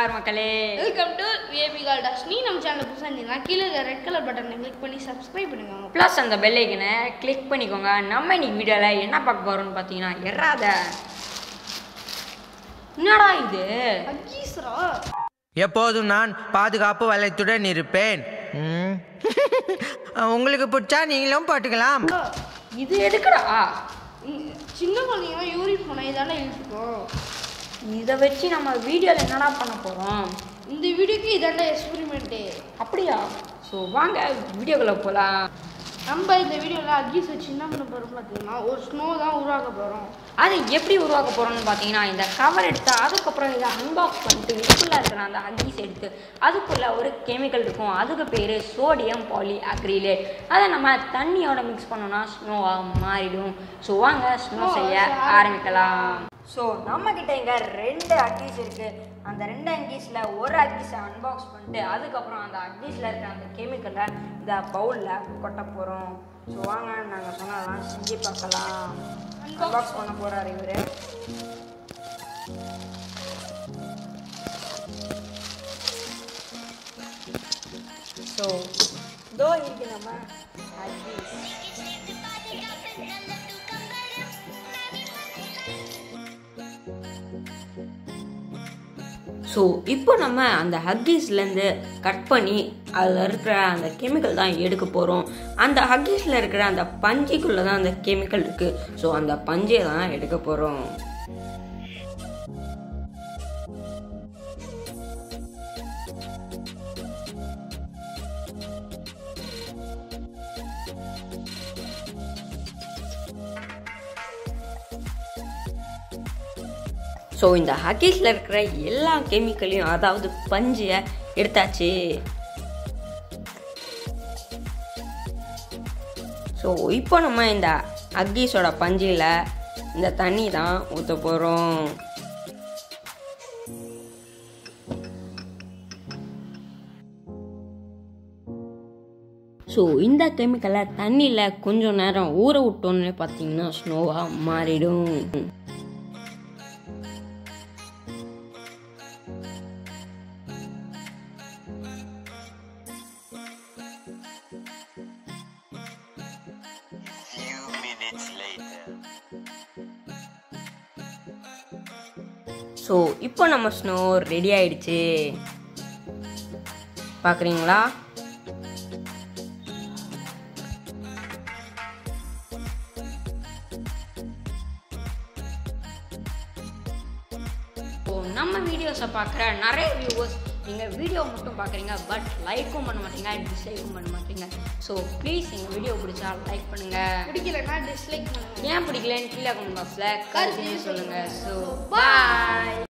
நமஸ்கார் மக்களே welcome to VAP கால்டாஸ் நீ நம்ம சேனல் புதுசாக இருந்தீங்கன்னா கீழே இருக்க ரெட் கலர் பட்டனை கிளிக் பண்ணி சப்ஸ்கிரைப் பண்ணுங்க ப்ளஸ் அந்த பெல் ஐக்கனை கிளிக் பண்ணிக்கோங்க நம்ம இன்னைக்கு வீடியோவில் என்ன பார்க்க போகிறோம்னு பார்த்தீங்கன்னா எறாத என்னடா இது அக்கீஸ்ரா எப்போதும் நான் பாதுகாப்பு வலயத்துடன் இருப்பேன் ம். உங்களுக்கு பிடிச்சா நீங்களும் போட்டுக்கலாம் இது எதுக்குடா சின்ன குழந்தைங்க யூரின் போனால் இதானே இழுத்துக்கும் இதை வச்சு நம்ம வீடியோவில் என்னடா பண்ண போகிறோம் இந்த வீடியோக்கு இதாண்டா எக்ஸ்பெரிமெண்ட்டு அப்படியா ஸோ வாங்க வீடியோக்குள்ளே போகலாம் நம்ம இந்த வீடியோவில் அக்கீஸ் வச்சு என்ன பண்ண போகிறோம் பார்த்தீங்கன்னா ஒரு ஸ்னோ தான் உருவாக்க போகிறோம் அதை எப்படி உருவாக்க போகிறோம்னு பார்த்தீங்கன்னா இந்த கவர் எடுத்து அதுக்கப்புறம் இதை அன்பாக்ஸ் பண்ணிட்டு இதுக்குள்ளே இருக்கிற அந்த அகீஸ் எடுத்து அதுக்குள்ளே ஒரு கெமிக்கல் இருக்கும் அதுக்கு பேர் சோடியம் பாலி அக்ரிலேட் அதை நம்ம தண்ணியோட மிக்ஸ் பண்ணோம்னா ஸ்னோவாக மாறிடும் ஸோ வாங்க ஸ்னோ செய்ய ஆரம்பிக்கலாம் ஸோ நம்மக்கிட்ட இங்கே ரெண்டு அக்கீஸ் இருக்குது அந்த ரெண்டு அக்கீஸில் ஒரு அக்கீஸை அன்பாக்ஸ் பண்ணிட்டு அதுக்கப்புறம் அந்த அக்கீஸில் இருக்கிற அந்த கெமிக்கலை இந்த பவுலில் கொட்ட போகிறோம் ஸோ வாங்க நாங்கள் சொன்னதெல்லாம் செஞ்சு பார்க்கலாம் அன்பாக்ஸ் பண்ண போகிறாரு இவர் ஸோ இதோ இருக்கு நம்ம அக்கீஸ் ஸோ இப்போ நம்ம அந்த ஹக்கீஸ்லேருந்து கட் பண்ணி அதில் இருக்கிற அந்த கெமிக்கல் தான் எடுக்க போகிறோம் அந்த ஹக்கீஸில் இருக்கிற அந்த பஞ்சுக்குள்ளே தான் அந்த கெமிக்கல் இருக்குது ஸோ அந்த பஞ்சை தான் எடுக்க போகிறோம் ஸோ இந்த ஹக்கீஸில் இருக்கிற எல்லா கெமிக்கலையும் அதாவது பஞ்சை எடுத்தாச்சு ஸோ இப்போ நம்ம இந்த அக்கீஸோட பஞ்சில் இந்த தண்ணி தான் ஊற்ற போகிறோம் ஸோ இந்த கெமிக்கலை தண்ணியில் கொஞ்சம் நேரம் ஊற விட்டோன்னே பார்த்தீங்கன்னா ஸ்னோவாக மாறிடும் Few minutes later. ஸோ இப்போ நம்ம ஸ்னோ ரெடி ஆயிடுச்சு பார்க்குறீங்களா ஸோ நம்ம வீடியோஸை பார்க்குற நிறைய வியூவர்ஸ் நீங்கள் வீடியோ மட்டும் பார்க்குறீங்க பட் லைக்கும் பண்ண மாட்டீங்க டிஸ்லைக்கும் பண்ண மாட்டீங்க ஸோ ப்ளீஸ் எங்கள் வீடியோ பிடிச்சா லைக் பண்ணுங்கள் பிடிக்கலன்னா டிஸ்லைக் பண்ணுங்க ஏன் பிடிக்கலன்னு கீழே கமெண்ட் பாக்ஸில் கருத்து கருத்து சொல்லுங்கள் ஸோ Bye. பாய்